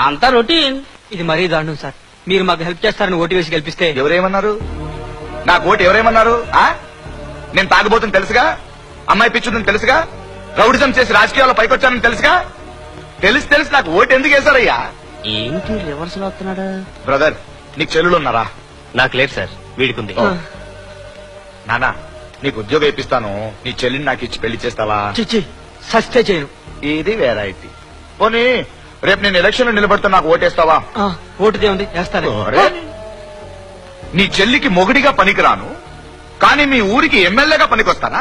అంతా రొటీన్ ఇది మరీ దారుణం సార్ మీరు మాకు హెల్ప్ చేస్తారని ఓటు వేసి గెలిపిస్తే ఎవరేమన్నారు నాకు ఓటు ఎవరేమన్నారు ఆ నేను తాగబోతుంది తెలుసుగా అమ్మాయి పిచ్చుందని తెలుసుగా రౌడిజం చేసి రాజకీయాల్లో పైకొచ్చానని తెలుసుగా తెలిసి తెలిసి నాకు ఓటు ఎందుకు వేశారయ్యా ఏంటి రివర్స్ లో వస్తున్నాడా బ్రదర్ నీకు చెల్లులు ఉన్నారా నాకు లేదు సార్ వీడికుంది ఓ. నానా నీకు ఉద్యోగం ఇప్పిస్తాను నీ చెల్లిని నాకు ఇచ్చి పెళ్లి చేస్తావా చిచ్చి సస్తే చేయను ఇది వెరైటీ పోనీ రేపు నేను ఎలక్షన్ లో నిలబడితే నాకు ఓటేస్తావా ఆ, ఓటుదే ఉంది వేస్తాను ఓరే. నీ చెల్లికి మొగుడిగా పనికిరాను కానీ మీ ఊరికి ఎమ్మెల్యేగా పనికొస్తానా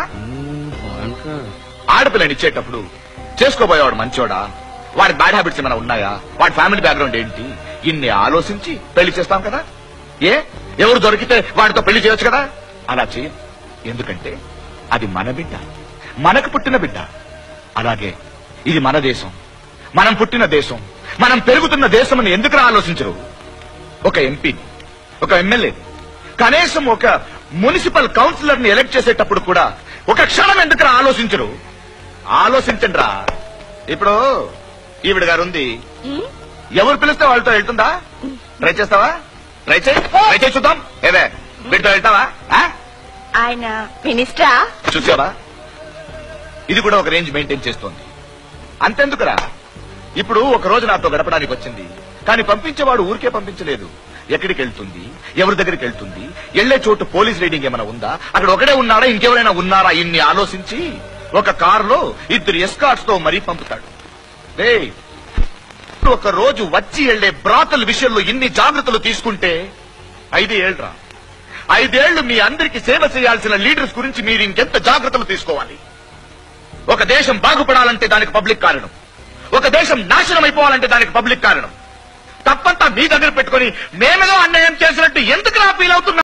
ఆడపిల్లని ఇచ్చేటప్పుడు చేసుకోబోయేవాడు మంచోడా వాడి బ్యాడ్ హ్యాబిట్స్ ఏమైనా ఉన్నాయా వాడి ఫ్యామిలీ బ్యాక్గ్రౌండ్ ఏంటి ఇన్ని ఆలోచించి పెళ్లి చేస్తాం కదా ఏ ఎవరు దొరికితే వాడితో పెళ్లి చేయొచ్చు కదా అలా చేయం ఎందుకంటే అది మన బిడ్డ మనకు పుట్టిన బిడ్డ అలాగే ఇది మన దేశం మనం పుట్టిన దేశం మనం పెరుగుతున్న దేశం అని ఎందుకు ఆలోచించరు ఒక ఎంపీ ఒక ఎమ్మెల్యే కనీసం ఒక మున్సిపల్ కౌన్సిలర్ ని ఎలక్ట్ చేసేటప్పుడు కూడా ఒక క్షణం ఎందుకు ఆలోచించరు ఆలోచించండి రా ఇప్పుడు ఈవిడ గారు ఉంది ఎవరు పిలిస్తే వాళ్ళతో వెళ్తుందా ట్రై చేస్తావా ట్రై చేయి ట్రై చేసి చూద్దాం ఏవే వీటితో వెళ్తావా ఆ? ఆయన మినిస్టరా చూసావా ఇది కూడా ఒక రేంజ్ మెయింటైన్ చేస్తోంది అంతెందుకురా ఇప్పుడు ఒక రోజు నాతో గడపడానికి వచ్చింది కానీ పంపించేవాడు ఊరికే పంపించలేదు ఎక్కడికి వెళ్తుంది ఎవరి దగ్గరికి వెళ్తుంది వెళ్లే చోటు పోలీస్ రైడింగ్ ఏమైనా ఉందా అక్కడ ఒకడే ఉన్నాడా ఇంకెవరైనా ఉన్నారా ఇన్ని ఆలోచించి ఒక కారులో ఇద్దరు ఎస్కాట్స్ తో మరీ పంపుతాడు రేయ్, ఒక రోజు వచ్చి వెళ్లే బ్రాతల విషయంలో ఇన్ని జాగ్రత్తలు తీసుకుంటే ఐదేళ్లరా ఐదేళ్లు మీ అందరికి సేవ చేయాల్సిన లీడర్స్ గురించి మీరు ఇంకెంత జాగ్రత్తలు తీసుకోవాలి ఒక దేశం బాగుపడాలంటే దానికి పబ్లిక్ కారణం ఒక దేశం నాశనం అయిపోవాలంటే దానికి పబ్లిక్ కారణం తప్పంతా మీ దగ్గర పెట్టుకుని మేమేదో అన్యాయం చేసినట్టు ఎందుకు నా ఫీల్ అవుతున్నా